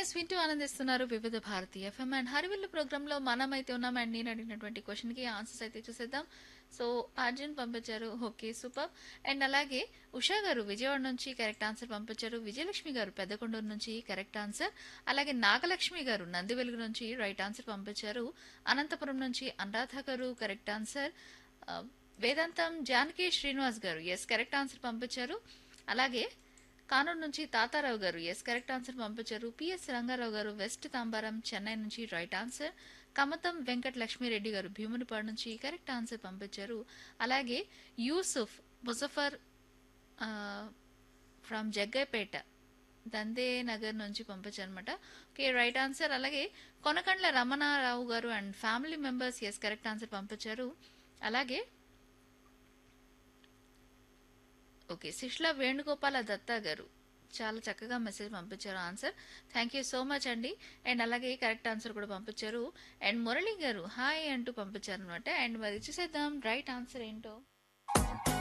yes వింటూ ఆనందిస్తున్నారు వివిధ భారతి ఎఫ్ఎం అండ్ హరివిల్లు ప్రోగ్రాంలో మనమైతే ఉన్నాం అండ్ నేను అడిగినటువంటి క్వశ్చన్కి ఆన్సర్స్ అయితే చూసేద్దాం సో అర్జున్ పంపించారు ఓకే సూపర్ అండ్ అలాగే ఉషా గారు విజయవాడ నుంచి కరెక్ట్ ఆన్సర్ పంపించారు విజయలక్ష్మి గారు పెద్దకొండూరు నుంచి కరెక్ట్ ఆన్సర్ అలాగే నాగలక్ష్మి గారు నంది వెలుగు నుంచి రైట్ ఆన్సర్ పంపించారు అనంతపురం నుంచి అనురాధ గారు కరెక్ట్ ఆన్సర్ ఆ, వేదాంతం జానకి శ్రీనివాస్ గారు ఎస్ కరెక్ట్ ఆన్సర్ పంపించారు అలాగే కానూరు నుంచి Tatarao garu yes correct answer పంపించారు పిఎస్ రంగారావు గారు వెస్ట్ తాంబారం చెన్నై నుంచి రైట్ ఆన్సర్ కమతం వెంకట లక్ష్మీరెడ్డి గారు భీమునిపాడు నుంచి కరెక్ట్ ఆన్సర్ పంపించారు అలాగే యూసుఫ్ ముజఫర్ ఫ్రమ్ జగ్గైపేట దందే నగర్ నుంచి పంపించారు అనమాట ఓకే రైట్ ఆన్సర్ అలాగే Konakandla Ramanarao garu and family members yes correct answer పంపించారు అలాగే ఓకే శిష్ల వేణుగోపాల దత్తా గారు చాలా చక్కగా మెసేజ్ పంపించారు answer thank you so much అండి అండ్ అలాగే కరెక్ట్ ఆన్సర్ కూడా పంపించారు అండ్ మురళి గారు హాయ్ అంటూ పంపించారు అనమాట అండ్ మరి చూసేద్దాం రైట్ ఆన్సర్ ఏంటో